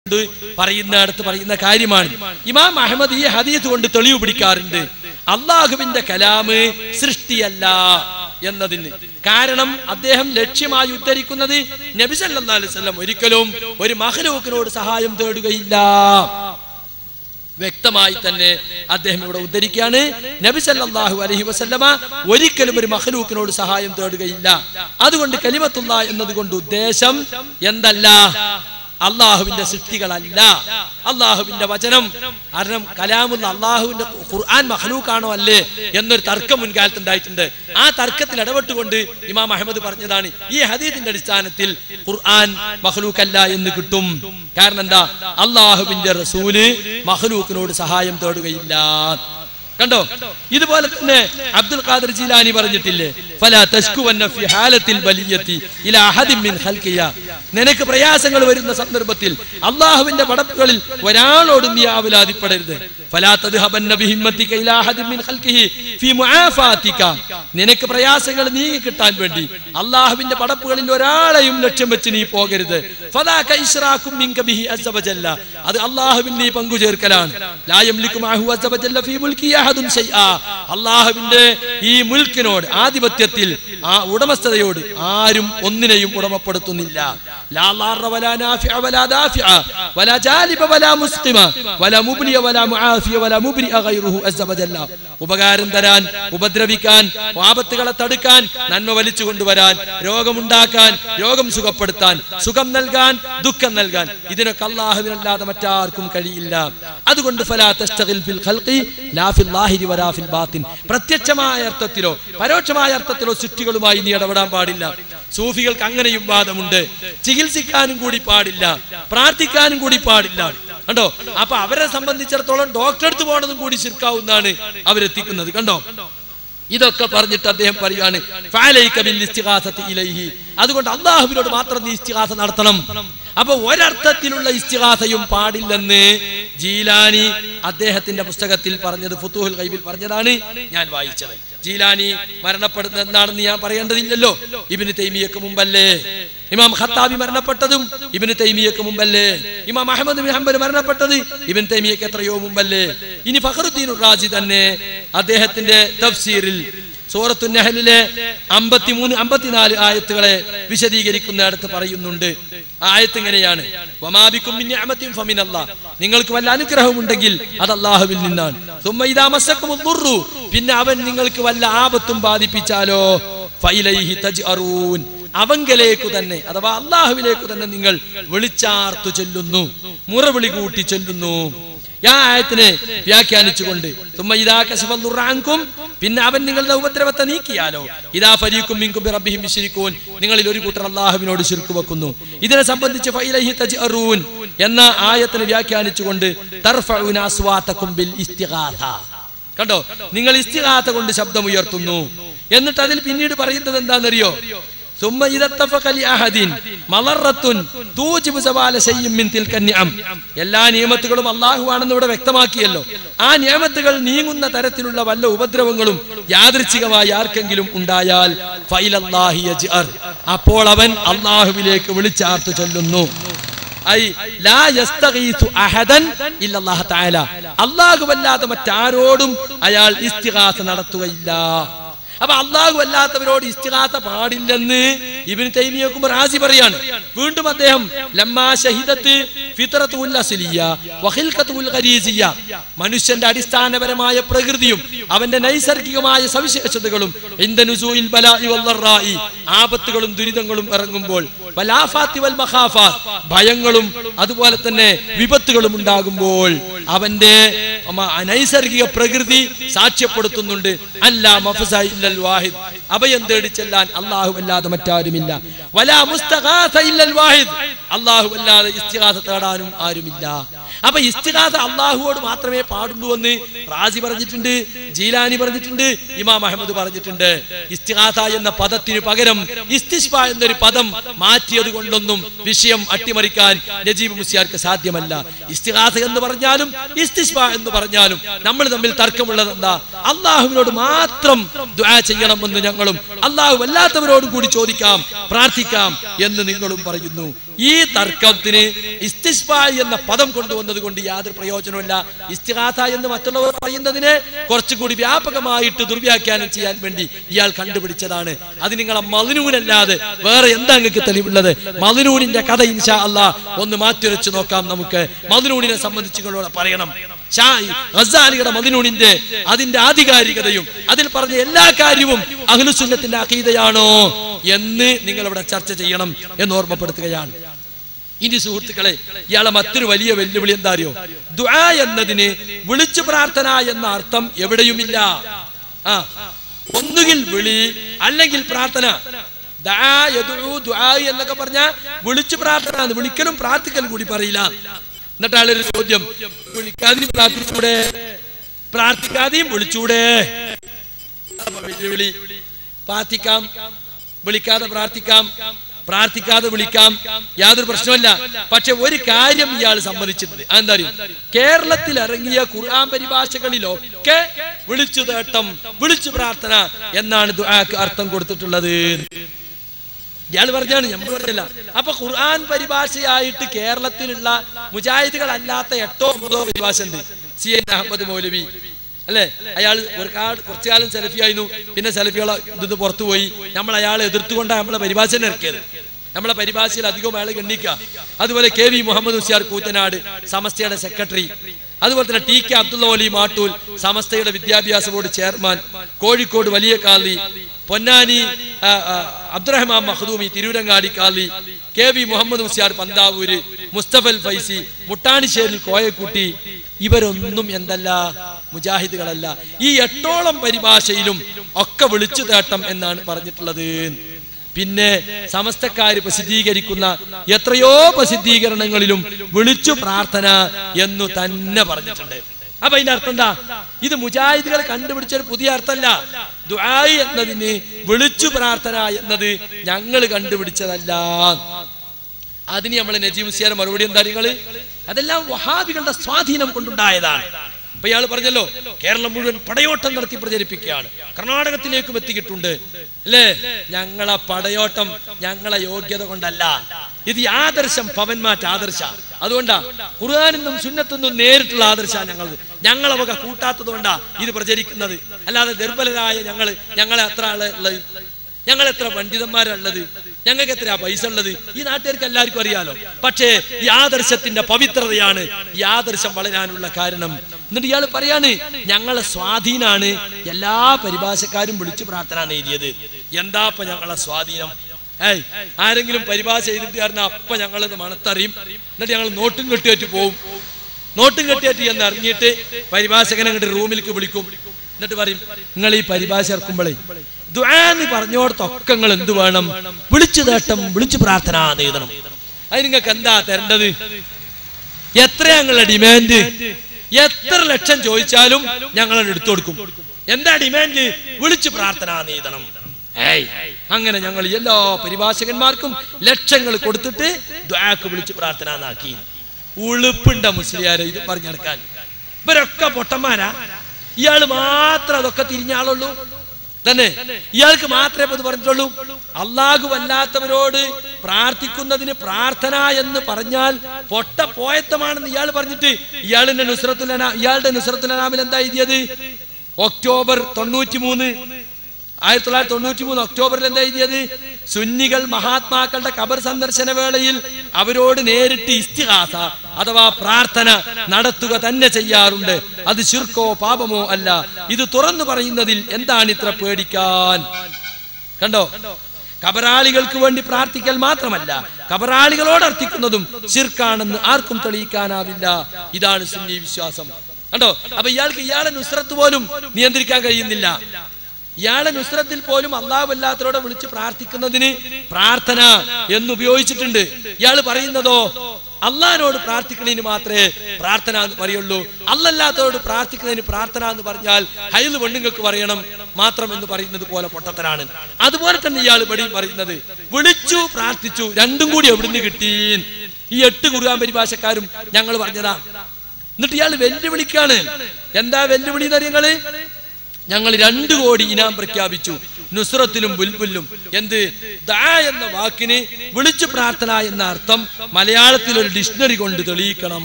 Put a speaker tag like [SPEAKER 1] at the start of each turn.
[SPEAKER 1] കൊണ്ട് പറയുന്ന അടുത്ത് പറയുന്ന കാര്യമാണ് ഇമാം അഹമ്മദ് ഈ ഹദീസ് കൊണ്ട് തെളിവ് പിടിക്കാറുണ്ട് അള്ളാഹുവിന്റെ കലാമ് സൃഷ്ടിയല്ല എന്നതിന് കാരണം അദ്ദേഹം ലക്ഷ്യമായി ഉദ്ധരിക്കുന്നത് നബി സല്ലല്ലാഹു അലൈഹി വസല്ലം ഒരിക്കലും ഒരു മഹലൂക്കിനോട് സഹായം തേടുകയില്ല വ്യക്തമായി തന്നെ അദ്ദേഹം ഇവിടെ ഉദ്ധരിക്കുകയാണ് നബി സല്ലല്ലാഹു അലൈഹി വസല്ലമ ഒരിക്കലും ഒരു മഹലൂക്കിനോട് സഹായം തേടുകയില്ല അതുകൊണ്ട് കലിമത്തുള്ള എന്നതുകൊണ്ട് ഉദ്ദേശം എന്തല്ല അള്ളാഹുവിന്റെ സൃഷ്ടികളല്ല അള്ളാഹുവിന്റെ വചനം കാരണം കലാമുള്ള അള്ളാഹുവിന്റെ ഖുർആൻ മഹലൂക്കാണോ അല്ലേ എന്നൊരു തർക്കം മുൻകാലത്ത് ഉണ്ടായിട്ടുണ്ട് ആ തർക്കത്തിൽ ഇടപെട്ടുകൊണ്ട് ഇമാം അഹമ്മദ് പറഞ്ഞതാണ് ഈ ഹദീദിന്റെ അടിസ്ഥാനത്തിൽ ഖുർആൻ മഹലൂക്കല്ല എന്ന് കിട്ടും കാരണം എന്താ അള്ളാഹുവിന്റെ റസൂല് മഹലൂക്കിനോട് സഹായം തേടുകയില്ല കണ്ടോ ഇതുപോലെ തന്നെ അബ്ദുൽ ഖാദർ ജീലാനി പറഞ്ഞിട്ടില്ലേ ഫലാ തശ്കുവന്ന ഫി ഹാലത്തിൽ ബലിയത്തി ഇലാ അഹദിൻ മിൻ ഖൽഖിയ നിനക്ക് പ്രയാസങ്ങൾ വരുന്ന സന്ദർഭത്തിൽ അള്ളാഹുവിന്റെ പടപ്പുകളിൽ ഒരാളോടും നീ ആവലാതിപ്പെടരുത് ഫലാ തദ്ഹബന്ന ബിഹിമ്മത്തിക ഇലാ അഹദിൻ മിൻ ഖൽഖിഹി ഫി മുആഫാതിക നിനക്ക് പ്രയാസങ്ങൾ നീങ്ങി കിട്ടാൻ വേണ്ടി അള്ളാഹുവിന്റെ പടപ്പുകളിൽ ഒരാളെയും ലക്ഷ്യം വെച്ച് നീ പോകരുത് ഫദാക ഇശ്റാക്കും മിൻക ബിഹി അസ്സ വജല്ല അത് അള്ളാഹുവിൽ നീ പങ്കു ചേർക്കലാണ് ലാ യംലികു മാഹു അസ്സ വജല്ല ഫീ മുൽക്കി അഹദുൻ ശൈആ അള്ളാഹുവിന്റെ ഈ മുൽക്കിനോട് ആധിപത്യത്തിൽ ആ ഉടമസ്ഥതയോട് ആരും ഒന്നിനെയും ഉടമപ്പെടുത്തുന്നില്ല ലാ ളാറ വലാ നാഫിഅ വലാ ദാഫിഅ വലാ ജാലിബ വലാ മുസ്ഖിമ വലാ മുബ്ലിയ വലാ മുആഫിയ വലാ മുബ്രിഅ ഗൈറുഹു അസ്സ വജല്ല ഉപകാരം തരാൻ ഉപദ്രവിക്കാൻ ആപത്തുകളെ തടുക്കാൻ നന്മ വലിച്ചു കൊണ്ടുവരാൻ രോഗമുണ്ടാക്കാൻ രോഗം സുഖപ്പെടുത്താൻ സുഖം നൽകാൻ ദുഃഖം നൽകാൻ ഇതിനൊക്കെ അള്ളാഹുവിനല്ലാതെ മറ്റാർക്കും കഴിയില്ല അതുകൊണ്ട് ഫലാ തസ്തഗിൽ ഫിൽ ഖൽഖി ലാ ഫിൽ ലാഹിരി വലാ ഫിൽ ബാത്തിൻ പ്രത്യക്ഷമായ അർത്ഥത്തിലോ പരോക്ഷമായ അർത്ഥത്തിലോ സൃഷ്ടികളുമായി നീ ഇടപെടാൻ പാടില്ല സൂഫികൾക്ക് അങ്ങനെയും വാദമുണ്ട് ചികിത്സിക്കാനും കൂടി പാടില്ല പ്രാർത്ഥിക്കാനും കൂടി പാടില്ല കണ്ടോ അപ്പൊ അവരെ സംബന്ധിച്ചിടത്തോളം ഡോക്ടറെ അടുത്ത് പോകണതും കൂടി ശിർക്കാവുന്നതാണ് അവരെത്തിക്കുന്നത് കണ്ടോ ഇതൊക്കെ പറഞ്ഞിട്ട് അദ്ദേഹം പറയാണ് ഫഅലൈക ബിൽ ഇസ്തിഗാസത്തി ഇലൈഹി അതുകൊണ്ട് അള്ളാഹുവിനോട് മാത്രം നീ ഇസ്തിഗാസ നടത്തണം അപ്പൊ ഒരർത്ഥത്തിലുള്ള ഇസ്തിഗാസയും പാടില്ലെന്ന് ജീലാനി അദ്ദേഹത്തിന്റെ പുസ്തകത്തിൽ പറഞ്ഞത് ഫുത്തൂഹുൽ ഗൈബിൽ പറഞ്ഞതാണ് ഞാൻ വായിച്ചത് ജീലാനി മരണപ്പെടുന്നത് എന്താണെന്ന് ഞാൻ പറയേണ്ടതില്ലല്ലോ ഇബിന് തൈമിയക്ക് മുമ്പല്ലേ ഇമാം ഖത്താബി മരണപ്പെട്ടതും ഇബിന് തൈമിയക്ക് മുമ്പല്ലേ ഇമാം അഹമ്മദ് ബിൻ ഹംബൽ മരണപ്പെട്ടത് ഇബിൻ തൈമിയക്ക് എത്രയോ മുമ്പല്ലേ ഇനി ഫഖറുദ്ദീൻ റാജി തന്നെ അദ്ദേഹത്തിന്റെ തഫ്സീറിൽ സൂറത്തു നഹലിലെ അമ്പത്തിമൂന്ന് അമ്പത്തിനാല് ആയത്തുകളെ വിശദീകരിക്കുന്നിടത്ത് പറയുന്നുണ്ട് ആ ആയത്ത് ഇങ്ങനെയാണ് വമാബിക്കും മിൻ നിഅമത്തിൻ ഫമിനല്ലാ. നിങ്ങൾക്ക് വല്ല അനുഗ്രഹവും ഉണ്ടെങ്കിൽ അത് അള്ളാഹുവിൽ നിന്നാണ് സുമ്മ ഇദാ മസ്സക്കുമുൽ ദുർറു. പിന്നെ അവൻ നിങ്ങൾക്ക് വല്ല ആപത്തും ബാധിപ്പിച്ചാലോ ഫൈലൈഹി തജ്അറൂൻ അവങ്കലേക്ക് തന്നെ അഥവാ അള്ളാഹുവിലേക്ക് തന്നെ നിങ്ങൾ വിളിച്ചാർത്തു ചെല്ലുന്നു മുറവിളി കൂട്ടി ചെല്ലുന്നു ആ ആയത്തിനെ വ്യാഖ്യാനിച്ചുകൊണ്ട് തുമ്മ ഇതാ കശിഫുറാങ്കും പിന്നെ അവൻ നിങ്ങളുടെ ഉപദ്രവത്തെ നീക്കിയാലോ ഇതാ ഫരീക്കും മിങ്കും റബ്ബിഹിം വിശ്രിക്കൂൻ നിങ്ങളിൽ ഒരു കൂട്ടർ അള്ളാഹുവിനോട് ശിർക്ക് വെക്കുന്നു ഇതിനെ സംബന്ധിച്ച് ഫൈലഹി തജ്അറൂൻ എന്ന ആയത്തിനെ വ്യാഖ്യാനിച്ചുകൊണ്ട് തർഫഉന അസ്വാതകും ബിൽ ഇസ്തിഗാഥ കണ്ടോ നിങ്ങൾ ഇസ്തിഗാഥ കൊണ്ട് ശബ്ദമുയർത്തുന്നു എന്നിട്ട് അതിൽ പിന്നീട് പറയുന്നത് എന്താണെന്നറിയോ ثم إذا اتفق لأحد مضرة توجب زوال شيء من تلك النعم എല്ലാ നിയമത്തുകളും അള്ളാഹു ആണെന്ന് ഇവിടെ വ്യക്തമാക്കിയല്ലോ ആ നിയമത്തുകൾ നീങ്ങുന്ന തരത്തിലുള്ള വല്ല ഉപദ്രവങ്ങളും യാദൃച്ഛികമായി ആർക്കെങ്കിലും ഉണ്ടായാൽ ഫൈലല്ലാഹി യജ്അർ. അപ്പോൾ അവൻ അള്ളാഹുവിലേക്ക് വിളിച്ചാർത്തു ചൊല്ലുന്നു ഐ ലാ യസ്തഗീസു അഹദൻ ഇല്ലല്ലാഹു തആല അല്ലാഹുവല്ലാതെ മറ്റാരോടും അയാൾ ഇസ്തിഗാസ നടത്തുകയില്ല അപ്പൊ അള്ളാഹു അല്ലാത്തവരോട് ഇസ്തിഗാസ പാടില്ലെന്ന് ഇബിന് തൈമിയക്കും റാസി പറയാണ് വീണ്ടും അദ്ദേഹം ലമ്മാ ഷഹിദത്ത് ഫിത്രത്തുൽ അസ്ലിയ വഖിൽഖത്തുൽ ഖരീസിയ മനുഷ്യന്റെ അടിസ്ഥാനപരമായ പ്രകൃതിയും അവന്റെ നൈസർഗികമായ സവിശേഷതകളും ഇന്ദ നുസൂഇൽ ബലാഇ വല്ലറായി ആപത്തുകളും ദുരിതങ്ങളും ഇറങ്ങുമ്പോൾ വലാഫാത്തി വൽ മഖാഫാത്ത് ഭയങ്ങളും അതുപോലെ തന്നെ വിപത്തുകളും ഉണ്ടാകുമ്പോൾ അവന്റെ മ- നൈസർഗിക പ്രകൃതി സാക്ഷ്യപ്പെടുത്തുന്നുണ്ട് അല്ല മഫ്സ ഇല്ലൽ വാഹിദ് അഭയം തേടി ചെല്ലാൻ അല്ലാഹു അല്ലാതെ മറ്റാരുമില്ല വലാ മുസ്തഗാസ ഇല്ലൽ വാഹിദ് അല്ലാഹു അല്ലാതെ ഇസ്തിഗാസ തേടാനും ആരുമില്ല അപ്പൊ ഇസ്തിഹാസ അള്ളാഹുവോട് മാത്രമേ പാടുള്ളൂ എന്ന് റാസി പറഞ്ഞിട്ടുണ്ട് ജീലാനി പറഞ്ഞിട്ടുണ്ട് ഇമാം അഹമ്മദ് പറഞ്ഞിട്ടുണ്ട് ഇസ്തിഹാസ എന്ന പദത്തിന് പകരം ഇസ്തിസ്ബ എന്നൊരു പദം മാറ്റിയത് കൊണ്ടൊന്നും വിഷയം അട്ടിമറിക്കാൻ നജീബ് മുസ്യാർക്ക് സാധ്യമല്ല ഇസ്തിഹാസ എന്ന് പറഞ്ഞാലും ഇസ്തിസ്ബ എന്ന് പറഞ്ഞാലും നമ്മൾ തമ്മിൽ തർക്കമുള്ളത് എന്താ അള്ളാഹുവിനോട് മാത്രം ദുആ ചെയ്യണമെന്ന് ഞങ്ങളും അള്ളാഹു അല്ലാത്തവരോടും കൂടി ചോദിക്കാം പ്രാർത്ഥിക്കാം എന്ന് നിങ്ങളും പറയുന്നു ഈ തർക്കത്തിന് ഇസ്തിസ്ബ എന്ന പദം കൊണ്ടുവന്നത് കൊണ്ട് യാതൊരു പ്രയോജനമില്ല ഇസ്തിഹാസ എന്ന് മറ്റുള്ളവർ പറയുന്നതിനെ കുറച്ചുകൂടി വ്യാപകമായിട്ട് ദുർവ്യാഖ്യാനം ചെയ്യാൻ വേണ്ടി ഇയാൾ കണ്ടുപിടിച്ചതാണ് അത് നിങ്ങളെ മതിനൂനല്ലാതെ വേറെ എന്താ നിങ്ങൾക്ക് തെളിവുള്ളത് മതിനൂനിന്റെ കഥ ഇൻഷാ അല്ലാ ഒന്ന് മാറ്റിവെച്ച് നോക്കാം നമുക്ക് മതിനൂനിനെ സംബന്ധിച്ച് നിങ്ങളോട് പറയണം ഷാ- ഗസാലിയുടെ മതിനൂനിന്റെ അതിന്റെ ആധികാരികതയും അതിൽ പറഞ്ഞ എല്ലാ കാര്യവും അഹ്ലുസുന്നത്തിന്റെ അഖീദയാണോ എന്ന് നിങ്ങൾ ഇവിടെ ചർച്ച ചെയ്യണം എന്ന് ഓർമ്മപ്പെടുത്തുകയാണ് ഇനി സുഹൃത്തുക്കളെ ഇയാളെ മറ്റൊരു വലിയ വെല്ലുവിളി എന്താ അറിയോ ദുആ എന്നതിന് വിളിച്ചു പ്രാർത്ഥന എന്ന അർത്ഥം എവിടെയുമില്ല ആ ഒന്നുകിൽ വിളി അല്ലെങ്കിൽ പ്രാർത്ഥന ദആ യദ്ഉ ദുആ എന്നൊക്കെ പറഞ്ഞ വിളിച്ചു പ്രാർത്ഥന എന്ന് വിളിക്കലും പ്രാർത്ഥിക്കലും കൂടി പറയില്ല എന്നിട്ട് ആളൊരു ചോദ്യം വിളിക്കാതെയും പ്രാർത്ഥിച്ചൂടെ പ്രാർത്ഥിക്കാതെയും വിളിച്ചൂടെ അപ്പൊ വെല്ലുവിളി പ്രാർത്ഥിക്കാം വിളിക്കാതെ പ്രാർത്ഥിക്കാം പ്രാർത്ഥിക്കാതെ വിളിക്കാം യാതൊരു പ്രശ്നമല്ല പക്ഷെ ഒരു കാര്യം ഇയാൾ സമ്മതിച്ചിട്ടുണ്ട് അതെന്താ അറിയോ കേരളത്തിൽ ഇറങ്ങിയ ഖുർആൻ പരിഭാഷകളിലൊക്കെ വിളിച്ചു തേട്ടം വിളിച്ചു പ്രാർത്ഥന എന്നാണ് ദുആക്ക് അർത്ഥം കൊടുത്തിട്ടുള്ളത് ഇയാൾ പറഞ്ഞാണ് നമ്മൾ പറഞ്ഞില്ല അപ്പൊ ഖുർആൻ പരിഭാഷയായിട്ട് കേരളത്തിലുള്ള മുജാഹിദുകളല്ലാത്ത എട്ടോ ഒമ്പതോ പരിഭാഷ ഉണ്ട് സി എൻ അഹമ്മദ് മൗലവി അല്ലെ അയാൾ ഒരു കാട് കുറച്ചു കാലം സെലഫി ആയിരുന്നു പിന്നെ സെലഫികളെ ഇത് പുറത്തു പോയി നമ്മൾ അയാളെ എതിർത്തുകൊണ്ടാണ് നമ്മളെ പരിഭാഷ ഇറക്കിയത് നമ്മളെ പരിഭാഷയിൽ അധികം അയാൾ ഗണ്ണിക്കുക അതുപോലെ കെ വി മുഹമ്മദ് ഹുസിയാർ കൂറ്റനാട് സമസ്തയുടെ സെക്രട്ടറി അതുപോലെ തന്നെ ടി കെ അബ്ദുള്ള അലി മാട്ടൂൽ സമസ്തയുടെ വിദ്യാഭ്യാസ ബോർഡ് ചെയർമാൻ കോഴിക്കോട് വലിയ കാലി പൊന്നാനി ആ, ആ, അബ്ദുറഹ്മാൻ മഖദൂമി തിരൂരങ്ങാടി കാലി കെ വി മുഹമ്മദ് മുസ്യാർ പന്താവൂര് മുസ്തഫൽ ഫൈസി മുട്ടാണിശ്ശേരിൽ കോയക്കുട്ടി ഇവരൊന്നും എന്തല്ല മുജാഹിദുകളല്ല ഈ എട്ടോളം പരിഭാഷയിലും ഒക്കെ വിളിച്ചു തേട്ടം എന്നാണ് പറഞ്ഞിട്ടുള്ളത് പിന്നെ സമസ്തക്കാര് പ്രസിദ്ധീകരിക്കുന്ന എത്രയോ പ്രസിദ്ധീകരണങ്ങളിലും വിളിച്ചു പ്രാർത്ഥന എന്നു തന്നെ പറഞ്ഞിട്ടുണ്ട് അപ്പൊ അതിന്റെ അർത്ഥം എന്താ ഇത് മുജാഹിദുകൾ കണ്ടുപിടിച്ച ഒരു പുതിയ അർത്ഥമല്ല ദുആയി എന്നതിന് വിളിച്ചു പ്രാർത്ഥന എന്നത് ഞങ്ങൾ കണ്ടുപിടിച്ചതല്ല അതിന് നമ്മൾ നജീബ് മുസ്ലിയാർ മറുപടി എന്താ നിങ്ങള് അതെല്ലാം വഹാബികളുടെ സ്വാധീനം കൊണ്ടുണ്ടായതാണ് അപ്പൊ ഇയാൾ പറഞ്ഞല്ലോ കേരളം മുഴുവൻ പടയോട്ടം നടത്തി പ്രചരിപ്പിക്കുകയാണ് കർണാടകത്തിലേക്കും എത്തിയിട്ടുണ്ട് അല്ലേ ഞങ്ങളെ പടയോട്ടം ഞങ്ങളെ യോഗ്യത കൊണ്ടല്ല ഇത് ഈ ആദർശം പവൻമാറ്റ ആദർശ അതുകൊണ്ടാ ഖുർആാനെന്നും സുന്നത്തെന്നും നേരിട്ടുള്ള ആദർശ ഞങ്ങൾ ഞങ്ങളെ വക കൂട്ടാത്തത് കൊണ്ടാ ഇത് പ്രചരിക്കുന്നത് അല്ലാതെ ദുർബലരായ ഞങ്ങള് ഞങ്ങളെ അത്ര ആള് ഉള്ളത് ഞങ്ങൾ എത്ര പണ്ഡിതന്മാരുള്ളത് ഞങ്ങൾക്ക് എത്ര പൈസ ഉള്ളത് ഈ നാട്ടുകാർക്ക് എല്ലാവർക്കും അറിയാലോ പക്ഷേ ഈ ആദർശത്തിന്റെ പവിത്രതയാണ് ഈ ആദർശം വളരാനുള്ള കാരണം എന്നിട്ട് ഇയാൾ പറയാണ് ഞങ്ങളെ സ്വാധീനാണ് എല്ലാ പരിഭാഷക്കാരും വിളിച്ചു പ്രാർത്ഥന എഴുതിയത് എന്താ ഇപ്പൊ ഞങ്ങളെ സ്വാധീനം ഏയ് ആരെങ്കിലും പരിഭാഷ ചെയ്തിട്ട് കാരണം അപ്പൊ ഞങ്ങളത് മണത്തറിയും എന്നിട്ട് ഞങ്ങൾ നോട്ടും കെട്ടിയേറ്റ് പോവും നോട്ടും കെട്ടിയേറ്റ് എന്ന് അറിഞ്ഞിട്ട് പരിഭാഷകനെ അങ്ങോട്ട് റൂമിലേക്ക് വിളിക്കും എന്നിട്ട് പറയും നിങ്ങൾ ഈ പരിഭാഷ ഇറക്കുമ്പോഴേ ദ്വാന്ന് പറഞ്ഞോടത്തൊക്കെ നിങ്ങൾ എന്ത് വേണം വിളിച്ചു നേട്ടം വിളിച്ചു പ്രാർത്ഥന എന്ന് എഴുതണം അത് നിങ്ങൾക്ക് എന്താ തരേണ്ടത് എത്ര ഞങ്ങളുടെ ഡിമാൻഡ് എത്ര ലക്ഷം ചോദിച്ചാലും ഞങ്ങൾ എടുത്തു കൊടുക്കും എന്താ ഡിമാൻഡ് വിളിച്ചു പ്രാർത്ഥന എന്ന് എഴുതണം ഏയ് അങ്ങനെ ഞങ്ങൾ എല്ലാ പരിഭാഷകന്മാർക്കും ലക്ഷങ്ങൾ കൊടുത്തിട്ട് ദ്വാക്ക് വിളിച്ചു പ്രാർത്ഥന എന്നാക്കി ഉളുപ്പുണ്ട മുസ്ലിയാരെ ഇത് പറഞ്ഞെടുക്കാൻ ഇവരൊക്കെ പൊട്ടന്മാരാ ഇയാള് മാത്രം അതൊക്കെ തിരിഞ്ഞ ആളുള്ളൂ തന്നെ ഇയാൾക്ക് മാത്രമേ ഇപ്പൊ ഇത് പറഞ്ഞിട്ടുള്ളൂ അള്ളാഹു അല്ലാത്തവരോട് പ്രാർത്ഥിക്കുന്നതിന് പ്രാർത്ഥന എന്ന് പറഞ്ഞാൽ പൊട്ട പോയത്തമാണെന്ന് ഇയാൾ പറഞ്ഞിട്ട് ഇയാളിന്റെ നുസ്രത്തുലന ഇയാളുടെ നുസ്രത്തുലനാമിൽ എന്താ എഴുതിയത് ഒക്ടോബർ തൊണ്ണൂറ്റി മൂന്ന് ആയിരത്തി തൊള്ളായിരത്തി തൊണ്ണൂറ്റി മൂന്ന് ഒക്ടോബറിൽ എന്താ എഴുതിയത് സുന്നികൾ മഹാത്മാക്കളുടെ കബർ സന്ദർശന വേളയിൽ അവരോട് നേരിട്ട് ഇസ്തിഹാസ അഥവാ പ്രാർത്ഥന നടത്തുക തന്നെ ചെയ്യാറുണ്ട് അത് ശുർക്കോ പാപമോ അല്ല ഇത് തുറന്നു പറയുന്നതിൽ എന്താണ് ഇത്ര പേടിക്കാൻ കണ്ടോ കബറാളികൾക്ക് വേണ്ടി പ്രാർത്ഥിക്കൽ മാത്രമല്ല കബറാളികളോട് അർത്ഥിക്കുന്നതും ശിർക്കാണെന്ന് ആർക്കും തെളിയിക്കാനാവില്ല ഇതാണ് സുന്നി വിശ്വാസം കണ്ടോ അപ്പൊ ഇയാൾക്ക് ഇയാളെ നുസ്രത്ത് പോലും നിയന്ത്രിക്കാൻ കഴിയുന്നില്ല ഇയാളെ നുസ്രത്തിൽ പോലും അള്ളാഹു അല്ലാത്തവരോടെ വിളിച്ച് പ്രാർത്ഥിക്കുന്നതിന് പ്രാർത്ഥന എന്ന് ഉപയോഗിച്ചിട്ടുണ്ട് ഇയാൾ പറയുന്നതോ അള്ളഹാനോട് പ്രാർത്ഥിക്കുന്നതിന് മാത്രമേ പ്രാർത്ഥന എന്ന് പറയുള്ളൂ അല്ലല്ലാത്തവരോട് പ്രാർത്ഥിക്കുന്നതിന് പ്രാർത്ഥന എന്ന് പറഞ്ഞാൽ ഹൈല് പെണ്ണുങ്ങൾക്ക് പറയണം മാത്രം എന്ന് പറയുന്നത് പോലെ പൊട്ടത്തരാണ് അതുപോലെ തന്നെ ഇയാൾ ഇവിടെയും പറയുന്നത് വിളിച്ചു പ്രാർത്ഥിച്ചു രണ്ടും കൂടി എവിടുന്ന് കിട്ടി ഈ എട്ട് കുറുകാൻ പരിഭാഷക്കാരും ഞങ്ങൾ പറഞ്ഞതാ എന്നിട്ട് ഇയാൾ വെല്ലുവിളിക്കാണ് എന്താ വെല്ലുവിളി എന്നറിയങ്ങള് ഞങ്ങൾ രണ്ടു കോടി ഇനാം പ്രഖ്യാപിച്ചു നുസ്രത്തിലും ബുൽബുല്ലും എന്ത് ദാ എന്ന വാക്കിന് വിളിച്ചു പ്രാർത്ഥന എന്ന അർത്ഥം മലയാളത്തിൽ ഒരു ഡിക്ഷണറി കൊണ്ട് തെളിയിക്കണം